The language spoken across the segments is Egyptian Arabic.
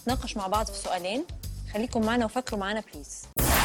نتناقش مع بعض في سؤالين خليكم معنا وفكروا معنا بليز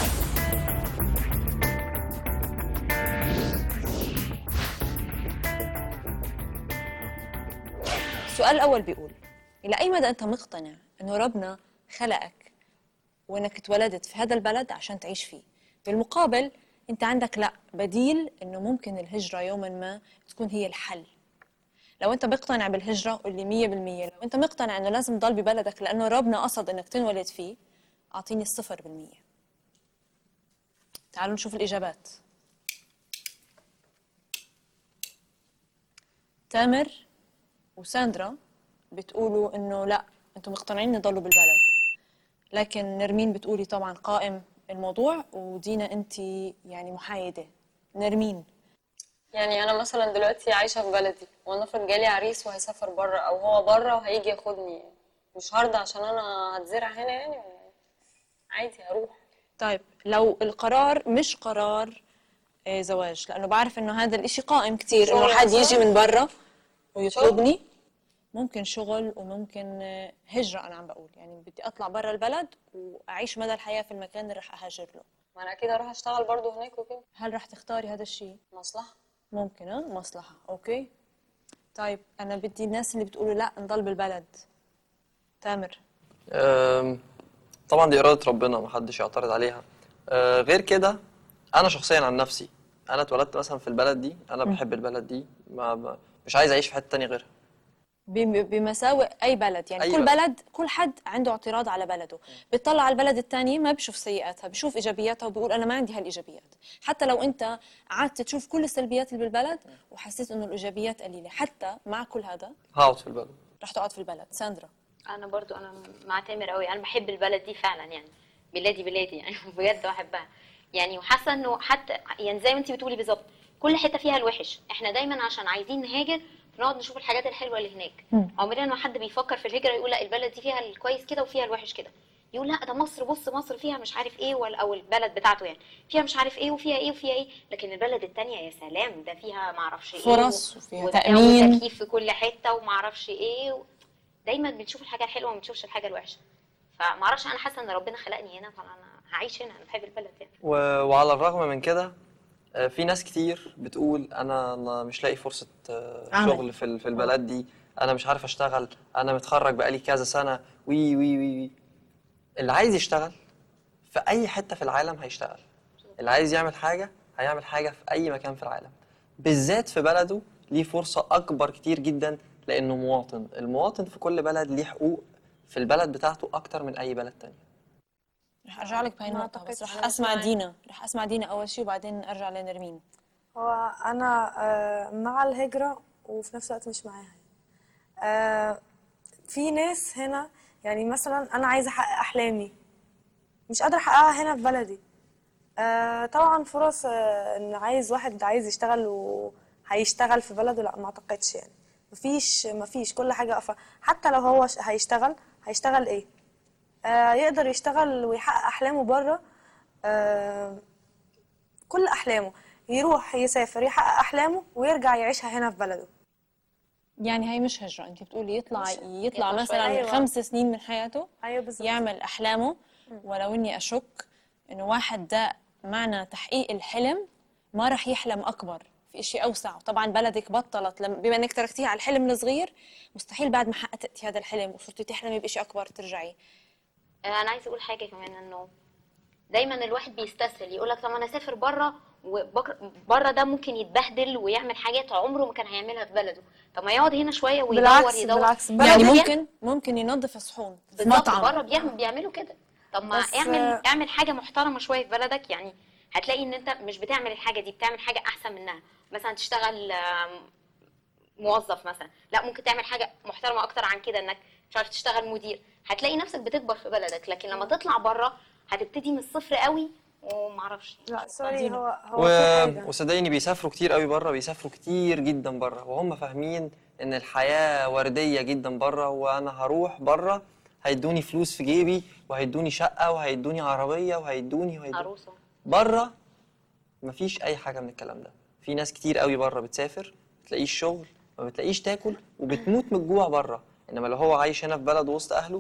السؤال الأول بيقول إلى أي مدى أنت مقتنع أنه ربنا خلقك وأنك اتولدت في هذا البلد عشان تعيش فيه بالمقابل أنت عندك لا بديل أنه ممكن الهجرة يوما ما تكون هي الحل لو انت مقتنع بالهجره قول لي 100% لو انت مقتنع انه لازم تضل ببلدك لانه ربنا قصد انك تنولد فيه اعطيني الصفر بالمية تعالوا نشوف الاجابات تامر وساندرا بتقولوا انه لا انتم مقتنعين تضلوا بالبلد لكن نرمين بتقولي طبعا قائم الموضوع ودينا انت يعني محايده نرمين يعني انا مثلا دلوقتي عايشه في بلدي ونفرض جالي عريس وهيسافر بره او هو بره وهيجي ياخدني مش هرضى عشان انا هتزرع هنا يعني ولا إيه؟ عادي هروح طيب لو القرار مش قرار آه، زواج لانه بعرف انه هذا الاشي قائم كتير انه شغل حد مثلاً؟ يجي من برا ويطلبني ممكن شغل وممكن آه، هجرة أنا عم بقول يعني بدي أطلع برا البلد وأعيش مدى الحياة في المكان اللي رح أهاجر له ما انا اكيد هروح اشتغل برضو هناك وكده هل رح تختاري هذا الشيء؟ مصلحه ممكن ها مصلحة أوكي طيب أنا بدي الناس اللي بتقولوا لا نضل بالبلد تامر أم، طبعا دي إرادة ربنا محدش يعترض عليها أه، غير كده أنا شخصيا عن نفسي أنا اتولدت مثلا في البلد دي أنا بحب البلد دي ما ما- مش عايز أعيش في حتة تانية غيرها بم- بمساوئ اي بلد يعني أي كل بلد. بلد كل حد عنده اعتراض على بلده بيطلع على البلد الثاني ما بشوف سيئاتها بشوف ايجابياتها وبيقول انا ما عندي هالايجابيات حتى لو انت قعدت تشوف كل السلبيات اللي بالبلد وحسيت انه الايجابيات قليله حتى مع كل هذا هقعد في البلد رح تقعد في البلد ساندرا انا برضو انا مع تامر قوي انا بحب البلد دي فعلا يعني بلادي بلادي يعني بجد بحبها يعني وحاسه انه حتى يعني زي ما انت بتقولي بالظبط كل حته فيها الوحش احنا دايما عشان عايزين نهاجر بنقعد نشوف الحاجات الحلوه اللي هناك عمرنا ما حد بيفكر في الهجره يقول لا البلد دي فيها الكويس كده وفيها الوحش كده يقول لا ده مصر بص مصر فيها مش عارف ايه ولا او البلد بتاعته يعني فيها مش عارف ايه وفيها ايه وفيها ايه لكن البلد التانية يا سلام ده فيها ما اعرفش ايه فرص و- وفيها وبتاع تأمين. وتكييف في كل حته وما اعرفش ايه و... دايما بنشوف الحاجه الحلوه وما بنشوفش الحاجه الوحشه فما اعرفش انا حاسه ان ربنا خلقني هنا فانا هعيش هنا انا بحب البلد يعني و... وعلى الرغم من كده آه، في ناس كتير بتقول انا أنا مش لاقي فرصة آه، عمل. شغل في ال- في البلد دي انا مش عارف اشتغل انا متخرج بقالي كذا سنة وي وي وي وي اللي عايز يشتغل في اي حتة في العالم هيشتغل اللي عايز يعمل حاجة هيعمل حاجة في اي مكان في العالم بالذات في بلده ليه فرصة اكبر كتير جدا لانه مواطن المواطن في كل بلد ليه حقوق في البلد بتاعته اكتر من اي بلد تاني رح ارجع لك بهاي ما النقطه بس أعتقدش. رح اسمع دينا رح اسمع دينا اول شيء وبعدين ارجع لنرمين هو أنا آه، مع الهجرة وفي نفس الوقت مش معاها آه، في ناس هنا يعني مثلا أنا عايزة أحقق أحلامي مش قادرة أحققها هنا في بلدي آه، طبعا فرص آه، إن عايز واحد عايز يشتغل وهيشتغل في بلده لا ما أعتقدش يعني مفيش مفيش كل حاجة قفا حتى لو هو ش- هيشتغل هيشتغل إيه آه، يقدر يشتغل ويحقق أحلامه بره آه، كل احلامه يروح يسافر يحقق احلامه ويرجع يعيشها هنا في بلده يعني هي مش هجره انت بتقولي يطلع مش- يطلع يطلع شوي. مثلا أيوة. خمس سنين من حياته ايوه بالظبط يعمل احلامه ولو اني اشك انه واحد ده معنى تحقيق الحلم ما راح يحلم اكبر في شيء اوسع طبعا بلدك بطلت لما بما انك تركتيها على الحلم الصغير مستحيل بعد ما حققتي هذا الحلم وصرتي تحلمي بشيء اكبر ترجعي آه، انا عايزه اقول حاجه كمان انه دايما الواحد بيستسهل يقول لك طب انا اسافر بره وبره ده ممكن يتبهدل ويعمل حاجات عمره ما كان هيعملها في بلده طب ما يقعد هنا شويه ويدور بالعكس يدور بالعكس بره يعني بيعمل- ممكن ممكن ينظف الصحون في بالظبط مطعم بره بيعمل بيعملوا كده طب ما بس- اعمل اعمل حاجه محترمه شويه في بلدك يعني هتلاقي ان انت مش بتعمل الحاجه دي بتعمل حاجه احسن منها مثلا تشتغل آم، موظف مثلا لا ممكن تعمل حاجه محترمه اكتر عن كده انك مش عارف تشتغل مدير هتلاقي نفسك بتكبر في بلدك لكن لما تطلع بره هتبتدي من الصفر قوي ومعرفش لا سوري هو هو و... في حاجه وصدقيني بيسافروا كتير قوي بره بيسافروا كتير جدا بره وهم فاهمين ان الحياه ورديه جدا بره وانا هروح بره هيدوني فلوس في جيبي وهيدوني شقه وهيدوني عربيه وهيدوني وهيدوني عروسه بره مفيش اي حاجه من الكلام ده في ناس كتير قوي بره بتسافر بتلاقيش شغل ما بتلاقيش تاكل وبتموت من الجوع بره انما لو هو عايش هنا في بلد وسط اهله